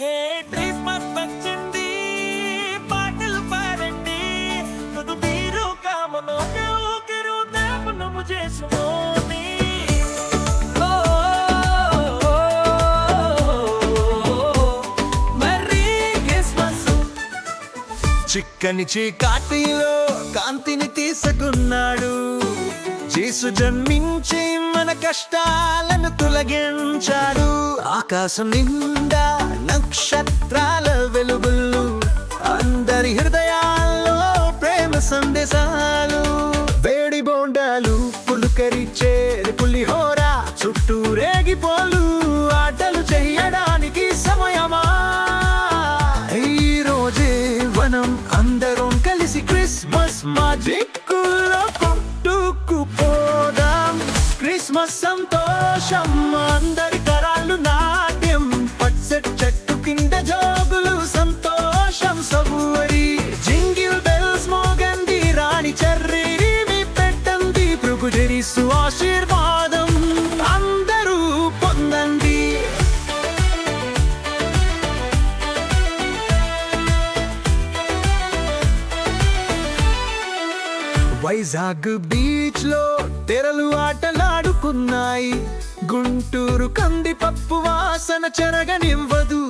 హే Christmas వచ్చింది పాటలు పాడండి తుదు మీరు కామను ఊకిరు దేవనము చేసుకొని మరీ క్రిస్మస్ చిక్కని చీకాటిలో కాంతిని తీసుకున్నాడు చేసు జన్మించి మన కష్టాలను తొలగించాడు ఆకాశం నిండా నక్షత్రాల వెలుగులు అందరి హృదయాల్లో ప్రేమ సందేశాలు వేడి బోండాలు పులుకరిచే పులిహోర చుట్టూ రేగిపోలు ఆటలు చేయడానికి సమయమా ఈ రోజే మనం అందరం కలిసి క్రిస్మస్ మాజిక్కులో కొట్టుకుపోదాం క్రిస్మస్ సంతోషం అందరి తరాలు నాట్యం పచ్చటి చెట్టు కింద జోగులు సంతోషం సబువరి జింగిల్ బెల్స్ మోగండి రాణి చర్రి మీ పెట్టండి ప్రభు జరిసు ఆశీర్వాదం అందరూ పొందండి వైజాగ్ బీచ్ లో తెరలు ఆటలాడుకున్నాయి గుంటూరు కందిపప్పు వాసన చెరగనివ్వదు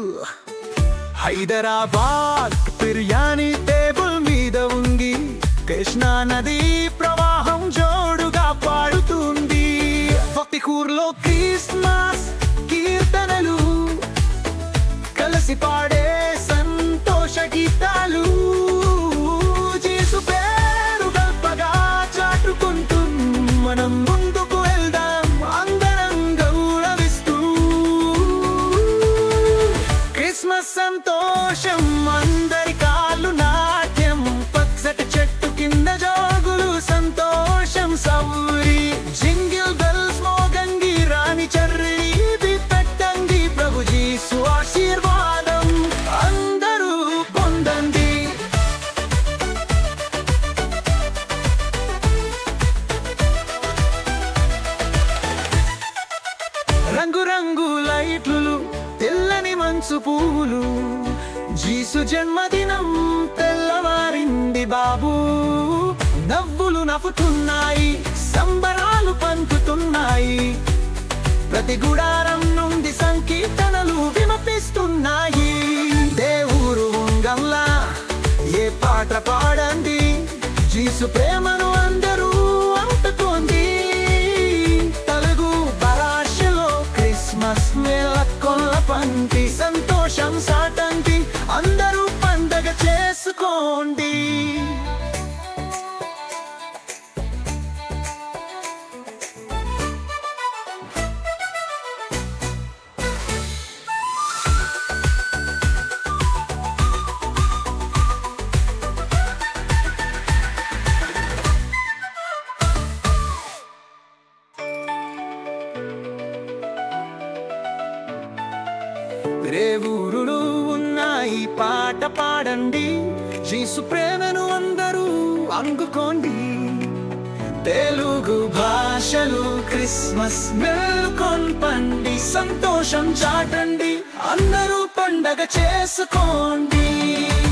హైదరాబాద్ బిర్యానీ టేబుల్ మీద ఉంగి కృష్ణా నది ప్రవాహం జోడుగా పాడుతుంది ఫతికూర్లో క్రిస్మస్ కీర్తనలు కలిసి పాడే సంతోష గీతాలు చేసు పేరు గల్పగా చాటుకుంటూ మనం ముందుకు వెళ్దాం అందరం గౌరవిస్తూ క్రిస్మస్ సంతోషం అందరి కాళ్ళు నాట్యం పచ్చటి చెట్టు కింద జోగులు సంతోషం సౌరి జింగిల్ బెల్స్ మోగంగి రాణి చర్రి ఇది పెట్టండి ప్రభుజీ ఆశీర్వాదం అందరూ పొందండి రంగు రంగు లైట్లు తెల్లని మంచు పూలు జీసు జన్మదినం తెల్లవారింది బాబు నవ్వులు నవ్వుతున్నాయి సంబరాలు పంపుతున్నాయి ప్రతి గుడారం నుండి సంకీర్తనలు విమపిస్తున్నాయి దేవురు ఉంగంలా ఏ పాట పాడండి జీసు ప్రేమను అందరూ అంటుకోండి తెలుగు భాషలో క్రిస్మస్ మేళ కొల్ల పంటి సంతోషం సాటండి అందరూ పండగ చేసుకోండి రేవూరులు ఉన్నాయి పాట పాడండి జీసు ప్రేమను అందరూ అందుకోండి తెలుగు భాషలు క్రిస్మస్ మేల్కొల్పండి సంతోషం చాటండి అందరూ పండగ చేసుకోండి